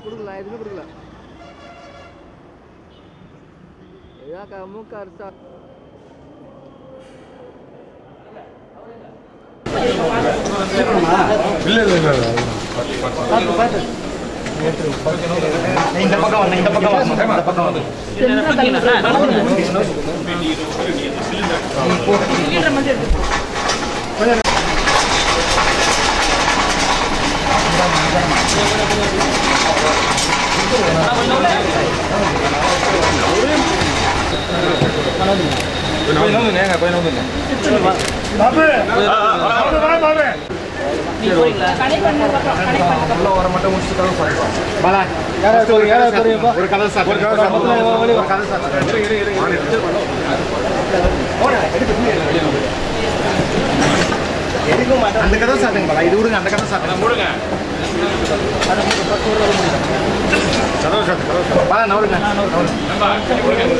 கொடுக்கல எதுவுமே கொடுக்கல ஏக்கா மூக்கா அறுத்தா இந்த பக்கம் வந்து இந்த பக்கம் வந்து இந்த பக்கம் வந்து கொஞ்சம் வந்துங்க கொஞ்சம் வந்துங்க உள்ள வர மட்டும் முடிச்சுட்டு கதை சாப்பிடுவோம் பாலா யாராவது போறீங்க யாராவது போறீங்கப்பா ஒரு கதை சாப்பிடு ஒரு கதை சாப்பிடு ஒரு கதை சாப்பிடு இரு இரு இரு அந்த கதை சாப்பிடுங்க பாலா இது விடுங்க அந்த கதை சாப்பிடுங்க விடுங்க கதவை சாப்பிடு கதவை சாப்பிடு பாலா நவருங்க நவருங்க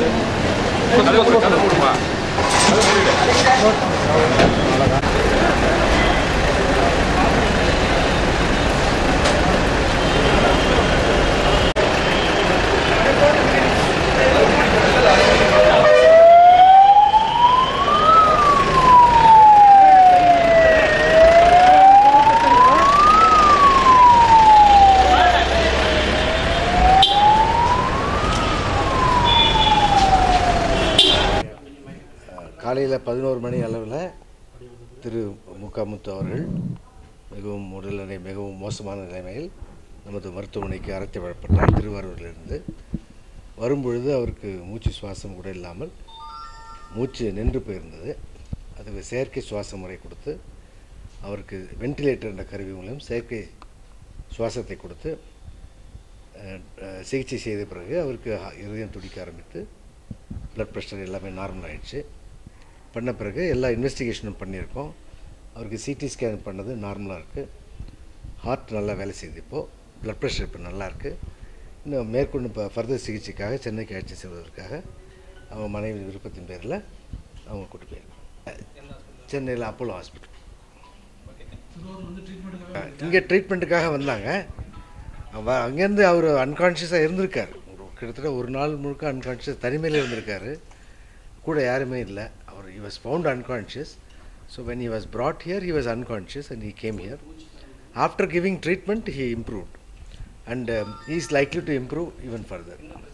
காலையில் பதினோரு மணி அளவில் திரு முகாமுத்து அவர்கள் மிகவும் உடல்நிலை மிகவும் மோசமான நிலைமையில் நமது மருத்துவமனைக்கு அழைத்து வரப்பட்டார் திருவாரூரிலிருந்து வரும்பொழுது அவருக்கு மூச்சு சுவாசம் கூட இல்லாமல் மூச்சு நின்று போயிருந்தது அதுக்கு செயற்கை சுவாச முறை கொடுத்து அவருக்கு வென்டிலேட்டர் என்ற கருவி மூலம் செயற்கை சுவாசத்தை கொடுத்து அஹ், அஹ், சிகிச்சை செய்த பிறகு அவருக்கு ஹ- இருதயம் துடிக்க ஆரம்பித்து ப்ளட் ப்ரெஷர் எல்லாமே நார்மல் ஆயிடுச்சு பண்ண பிறகு எல்லா இன்வெஸ்டிகேஷனும் பண்ணியிருக்கோம் அவருக்கு சிடி ஸ்கேன் பண்ணது நார்மலாக இருக்குது ஹார்ட் நல்லா வேலை செய்யுது இப்போது ப்ளட் ப்ரெஷர் இப்போ நல்லா இருக்குது இன்னும் மேற்கொண்டு இப்போ ஃபர்தர் சிகிச்சைக்காக சென்னைக்கு அழைச்சி செல்வதற்காக அவங்க மனைவி விருப்பத்தின் பேரில் அவங்க கூட்டு போயிருக்காங்க சென்னையில் அப்போலோ ஹாஸ்பிட்டல் இங்கே ட்ரீட்மெண்ட்டுக்காக வந்தாங்க அவ அங்கேருந்து அவர் அன்கான்ஷியஸாக இருந்திருக்கார் ஒரு கிட்டத்தட்ட ஒரு நாள் முழுக்க அன்கான்ஷியஸ் தனிமையில் இருந்திருக்காரு கூட யாருமே இல்லை அவர் he was found unconscious so when he was brought here he was unconscious and he came here after giving treatment he improved and um, he is likely to improve even further